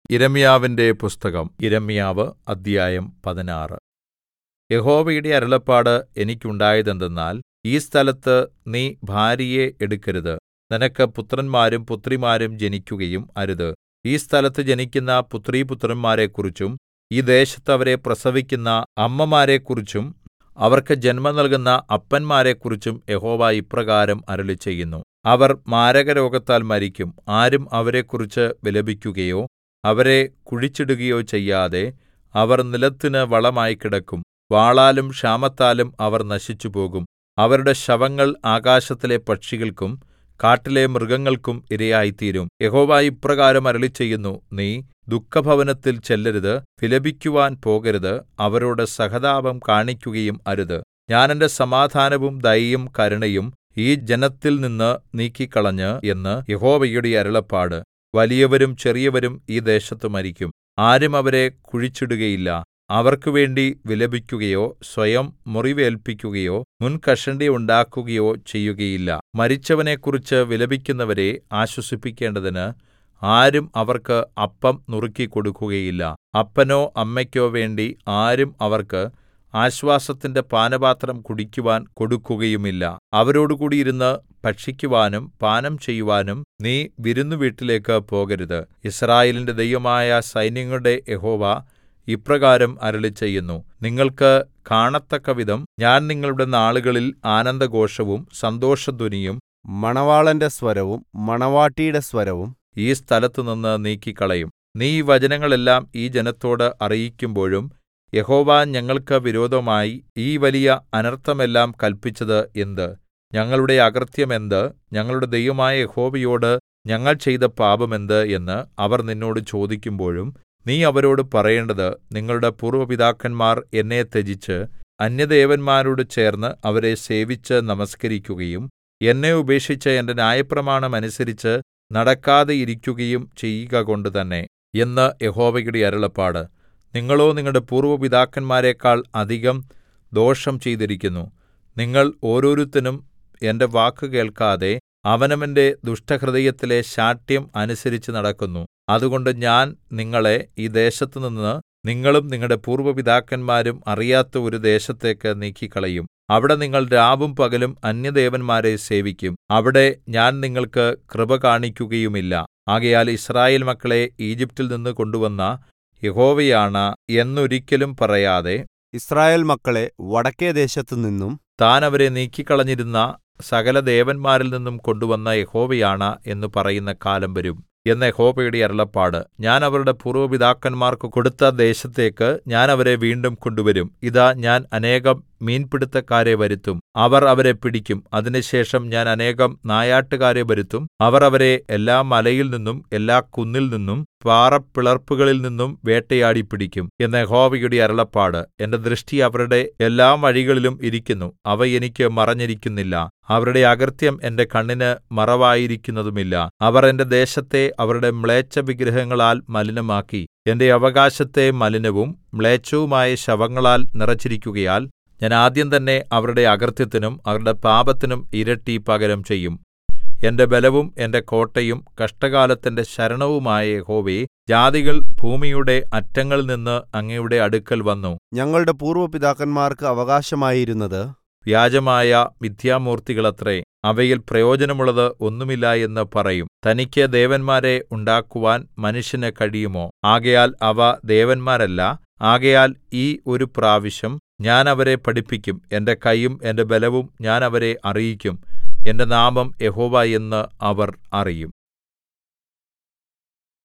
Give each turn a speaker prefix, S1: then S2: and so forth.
S1: യിരെമ്യാവിന്റെ പുസ്തകം യിരെമ്യാവ് അദ്ധ്യായം പതിനാറ് യഹോവയുടെ അരുളപ്പാട് എനിക്കുണ്ടായതെന്തെന്നാൽ ഈ സ്ഥലത്ത് നീ ഭാര്യയെ എടുക്കരുത് നിനക്ക് പുത്രന്മാരും പുത്രിമാരും ജനിക്കുകയും അരുത് ഈ സ്ഥലത്ത് ജനിക്കുന്ന പുത്രീപുത്രന്മാരെക്കുറിച്ചും ഈ ദേശത്ത് അവരെ പ്രസവിക്കുന്ന അമ്മമാരെക്കുറിച്ചും അവർക്ക് ജന്മം നൽകുന്ന അപ്പന്മാരെക്കുറിച്ചും യഹോവ ഇപ്രകാരം അരുളിച്ചെയ്യുന്നു അവർ മാരകരോഗത്താൽ മരിക്കും ആരും അവരെക്കുറിച്ച് വിലപിക്കുകയോ അവരെ കുഴിച്ചിടുകയോ ചെയ്യാതെ അവർ നിലത്തിന് വളമായി കിടക്കും വാളാലും ക്ഷാമത്താലും അവർ നശിച്ചുപോകും അവരുടെ ശവങ്ങൾ ആകാശത്തിലെ പക്ഷികൾക്കും കാട്ടിലെ മൃഗങ്ങൾക്കും ഇരയായിത്തീരും യഹോവ ഇപ്രകാരം അരുളിച്ചെയ്യുന്നു നീ ദുഃഖഭവനത്തിൽ ചെല്ലരുത് വിലപിക്കുവാൻ പോകരുത് അവരോട് സഹതാപം കാണിക്കുകയും അരുത് ഞാൻ എന്റെ സമാധാനവും ദയയും കരുണയും ഈ ജനത്തിൽനിന്ന് നീക്കിക്കളഞ്ഞ് എന്ന് യഹോവയുടെ അരുളപ്പാട് വലിയവരും ചെറിയവരും ഈ ദേശത്ത് മരിക്കും ആരും അവരെ കുഴിച്ചിടുകയില്ല അവർക്കുവേണ്ടി വിലപിക്കുകയോ സ്വയം മുറിവേല്പിക്കുകയോ മുൻകഷണ്ടി ഉണ്ടാക്കുകയോ ചെയ്യുകയില്ല മരിച്ചവനെക്കുറിച്ച് വിലപിക്കുന്നവരെ ആശ്വസിപ്പിക്കേണ്ടതിന് ആരും അവർക്ക് അപ്പം നുറുക്കിക്കൊടുക്കുകയില്ല അപ്പനോ അമ്മയ്ക്കോ വേണ്ടി ആരും അവർക്ക് ആശ്വാസത്തിന്റെ പാനപാത്രം കുടിക്കുവാൻ കൊടുക്കുകയുമില്ല അവരോടുകൂടി ഇരുന്ന് ഭക്ഷിക്കുവാനും പാനം ചെയ്യുവാനും നീ വിരുന്നുവീട്ടിലേക്ക് പോകരുത് യിസ്രായേലിന്റെ ദൈവമായ സൈന്യങ്ങളുടെ യഹോവ ഇപ്രകാരം അരുളിച്ചെയ്യുന്നു നിങ്ങൾക്ക് കാണത്തക്കവിധം ഞാൻ നിങ്ങളുടെ നാളുകളിൽ ആനന്ദഘോഷവും സന്തോഷധ്വനിയും
S2: മണവാളന്റെ സ്വരവും മണവാട്ടിയുടെ സ്വരവും
S1: ഈ സ്ഥലത്തുനിന്ന് നീക്കിക്കളയും നീ ഈ വചനങ്ങളെല്ലാം ഈ ജനത്തോട് അറിയിക്കുമ്പോഴും യഹോവ ഞങ്ങൾക്ക് വിരോധമായി ഈ വലിയ അനർത്ഥമെല്ലാം കല്പിച്ചത് എന്ത് ഞങ്ങളുടെ അകൃത്യം എന്ത് ഞങ്ങളുടെ ദൈവമായ യഹോവയോട് ഞങ്ങൾ ചെയ്ത പാപം എന്ത് എന്ന് അവർ നിന്നോട് ചോദിക്കുമ്പോഴും നീ അവരോട് പറയേണ്ടത് നിങ്ങളുടെ പൂർവ്വ പിതാക്കന്മാർ എന്നെ ത്യജിച്ച് അന്യദേവന്മാരോട് ചേർന്ന് അവരെ സേവിച്ച് നമസ്കരിക്കുകയും എന്നെ ഉപേക്ഷിച്ച് എന്റെ ന്യായപ്രമാണം അനുസരിച്ച് നടക്കാതെ ഇരിക്കുകയും ചെയ്യുകകൊണ്ട് തന്നെ എന്ന് യഹോവയുടെ അരുളപ്പാട് നിങ്ങളോ നിങ്ങളുടെ പൂർവ്വ പിതാക്കന്മാരെക്കാൾ അധികം ദോഷം ചെയ്തിരിക്കുന്നു നിങ്ങൾ ഓരോരുത്തനും എന്റെ വാക്ക് കേൾക്കാതെ അവനവന്റെ ദുഷ്ടഹൃദയത്തിലെ ശാഠ്യം അനുസരിച്ച് നടക്കുന്നു അതുകൊണ്ട് ഞാൻ നിങ്ങളെ ഈ ദേശത്തുനിന്ന് നിങ്ങളും നിങ്ങളുടെ പൂർവ്വ പിതാക്കന്മാരും അറിയാത്ത ഒരു ദേശത്തേക്ക് നീക്കിക്കളയും അവിടെ നിങ്ങൾ രാവും പകലും അന്യദേവന്മാരെ സേവിക്കും അവിടെ ഞാൻ നിങ്ങൾക്ക് കൃപ കാണിക്കുകയുമില്ല ആകയാൽ യിസ്രായേൽ മക്കളെ ഈജിപ്റ്റിൽ നിന്ന് കൊണ്ടുവന്ന യഹോവയാണ എന്നൊരിക്കലും പറയാതെ
S2: യിസ്രായേൽ മക്കളെ വടക്കെ ദേശത്തുനിന്നും
S1: താൻ അവരെ നീക്കിക്കളഞ്ഞിരുന്ന സകല ദേവന്മാരിൽ നിന്നും കൊണ്ടുവന്ന യഹോവയാണ എന്ന് പറയുന്ന കാലം വരും എന്ന് യഹോവയുടെ അരുളപ്പാട് ഞാൻ അവരുടെ പൂർവ്വ പിതാക്കന്മാർക്ക് കൊടുത്ത ദേശത്തേക്ക് ഞാൻ അവരെ വീണ്ടും കൊണ്ടുവരും ഇതാ ഞാൻ അനേകം മീൻപിടുത്തക്കാരെ വരുത്തും അവർ അവരെ പിടിക്കും അതിനുശേഷം ഞാൻ അനേകം നായാട്ടുകാരെ വരുത്തും അവർ അവരെ എല്ലാ മലയിൽ നിന്നും എല്ലാ കുന്നിൽ നിന്നും പാറപ്പിളർപ്പുകളിൽ നിന്നും വേട്ടയാടി പിടിക്കും എന്ന് യഹോവയുടെ അരുളപ്പാട് എന്റെ ദൃഷ്ടി അവരുടെ എല്ലാ വഴികളിലും ഇരിക്കുന്നു അവ എനിക്ക് മറഞ്ഞിരിക്കുന്നില്ല അവരുടെ അകൃത്യം എന്റെ കണ്ണിന് മറവായിരിക്കുന്നതുമില്ല അവർ എന്റെ ദേശത്തെ അവരുടെ മ്ലേച്ഛ വിഗ്രഹങ്ങളാൽ മലിനമാക്കി എന്റെ അവകാശത്തെ മലിനവും മ്ലേച്ഛവുമായ ശവങ്ങളാൽ നിറച്ചിരിക്കുകയാൽ ഞാൻ ആദ്യം തന്നെ അവരുടെ അകൃത്യത്തിനും അവരുടെ പാപത്തിനും ഇരട്ടി പകരം ചെയ്യും എന്റെ ബലവും എന്റെ കോട്ടയും കഷ്ടകാലത്തിന്റെ ശരണവുമായ യഹോവേ ജാതികൾ ഭൂമിയുടെ അറ്റങ്ങളിൽ നിന്ന് അങ്ങയുടെ അടുക്കൽ വന്നു
S2: ഞങ്ങളുടെ പൂർവ്വ പിതാക്കന്മാർക്ക് അവകാശമായിരുന്നത്
S1: വ്യാജമായ മിഥ്യാമൂർത്തികളത്രേ അവയിൽ പ്രയോജനമുള്ളത് ഒന്നുമില്ല എന്ന് പറയും തനിക്ക് ദേവന്മാരെ ഉണ്ടാക്കുവാൻ മനുഷ്യന് കഴിയുമോ ആകയാൽ അവ ദേവന്മാരല്ല ആകയാൽ ഈ ഒരു പ്രാവശ്യം ഞാൻ അവരെ പഠിപ്പിക്കും എന്റെ കൈയും എന്റെ ബലവും ഞാൻ അവരെ അറിയിക്കും എന്റെ നാമം യഹോവ എന്ന് അവർ അറിയും